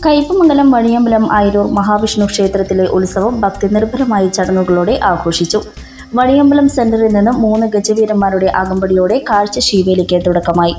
കയ്പമംഗലം വഴിയമ്പലം ആയിരൂർ മഹാവിഷ്ണു ക്ഷേത്രത്തിലെ ഉത്സവം ഭക്തിനിർഭരമായി ചടങ്ങുകളോടെ ആഘോഷിച്ചു വഴിയമ്പലം സെന്ററിൽ നിന്ന് മൂന്ന് ഗജവീരന്മാരുടെ അകമ്പടിയോടെ കാഴ്ച ശീവേലിക്ക് തുടക്കമായി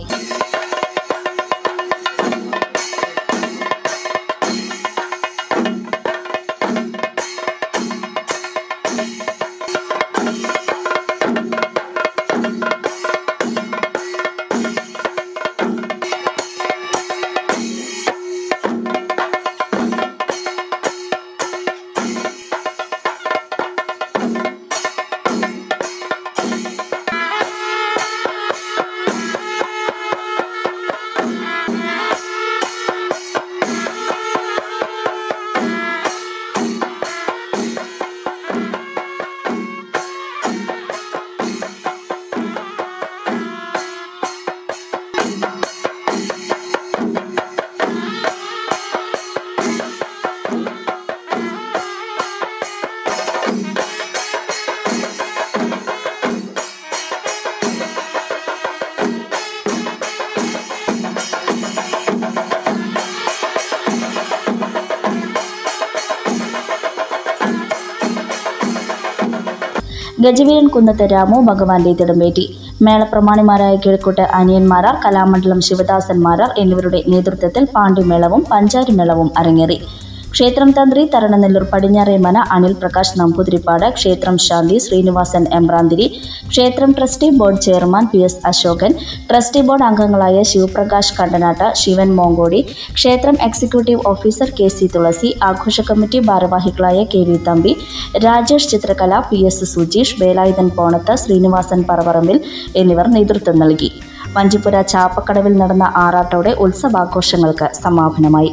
ഗജവീരൻ കുന്നത്ത് രാമു ഭഗവാന്റെ തിടമ്പേറ്റി മേളപ്രമാണിമാരായ കിഴക്കൂട്ട് അനിയന്മാരാർ കലാമണ്ഡലം ശിവദാസന്മാരാർ എന്നിവരുടെ നേതൃത്വത്തിൽ പാണ്ടിമേളവും പഞ്ചാരിമേളവും അരങ്ങേറി ക്ഷേത്രം തന്ത്രി തരണനെല്ലൂർ പടിഞ്ഞാറേമന അനിൽ പ്രകാശ് നമ്പൂതിരിപ്പാട് ക്ഷേത്രം ശാന്തി ശ്രീനിവാസൻ എമ്പ്രാന്തിരി ക്ഷേത്രം trustee board chairman P S Ashokan trustee board അംഗങ്ങളായ ശിവപ്രകാശ് കണ്ടനാട്ട് ശിവൻ മോങ്കോടി ക്ഷേത്രം executive officer K C Thulasi ആഘോഷ കമ്മിറ്റി ഭാരവാഹികളായ K V Thampi Rajesh Chitrakala P S Sujeesh Velayudhan Ponath Sreenivasan Paravarambil എന്നിവർ നേതൃത്വം നൽകി വഞ്ചിപ്പുര ചാപ്പക്കടവിൽ നടന്ന ആറാട്ടോടെ ഉത്സവാഘോഷങ്ങൾക്ക് സമാപനമായി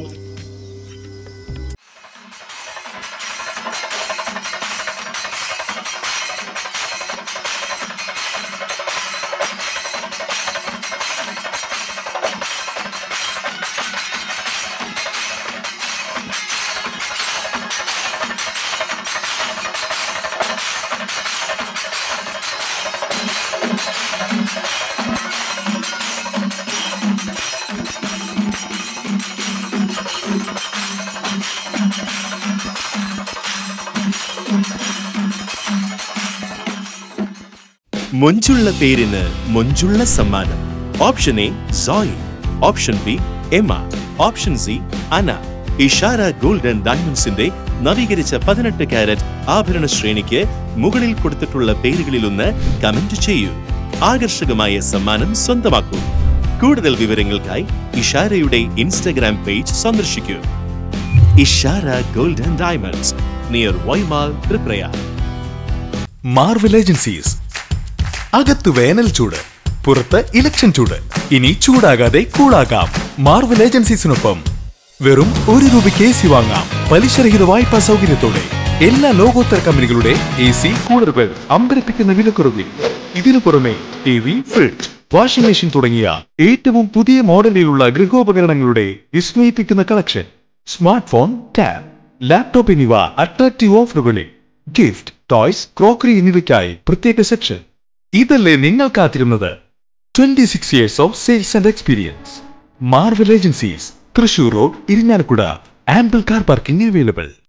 മൊഞ്ചുള്ള പേരിന് മൊഞ്ചുള്ള സമ്മാനം option A Zoey option B Emma option C Anna Ishara golden ഡയമണ്ട്സിന്റെ നവീകരിച്ച പതിനെട്ട് കാരറ്റ് ആഭരണ ശ്രേണിക്ക് മുകളിൽ കൊടുത്തിട്ടുള്ള പേരുകളിലൊന്ന് കമന്റ് ചെയ്യൂ ആകർഷകമായ സമ്മാനം സ്വന്തമാക്കൂ കൂടുതൽ വിവരങ്ങൾക്കായി ഇഷാരയുടെ ഇൻസ്റ്റഗ്രാം പേജ് സന്ദർശിക്കൂ Ishara golden diamonds near Y Mall Thriprayar Marvel agencies അകത്ത് വേനൽ ചൂട് പുറത്ത് ഇലക്ഷൻ ചൂട് ഇനി ചൂടാകാതെ കൂളാകാം മാർവൽ ഏജൻസീസിനൊപ്പം വെറും ഒരു രൂപയ്ക്ക് എ സി വാങ്ങാം പലിശരഹിത വായ്പാ സൗകര്യത്തോടെ എല്ലാ ലോകോത്തര കമ്പനികളുടെ എ സി കൂളറുകൾ അമ്പരപ്പിക്കുന്ന വിലക്കുറവിൽ ഇതിനു പുറമെ T V fridge washing machine തുടങ്ങിയ ഏറ്റവും പുതിയ മോഡലിലുള്ള ഗൃഹോപകരണങ്ങളുടെ വിസ്മയിപ്പിക്കുന്ന collection smart phone tab laptop എന്നിവ അട്രാക്റ്റീവ് ഓഫറുകളിൽ ഗിഫ്റ്റ് ടോയ്സ് ക്രോക്കറി എന്നിവയ്ക്കായി പ്രത്യേക സെക്ഷൻ ഇതല്ലേ നിങ്ങൾ കാത്തിരുന്നത് twenty six years of sales and experience Marvel agencies Thrissur road Irinjalakuda ample car parking available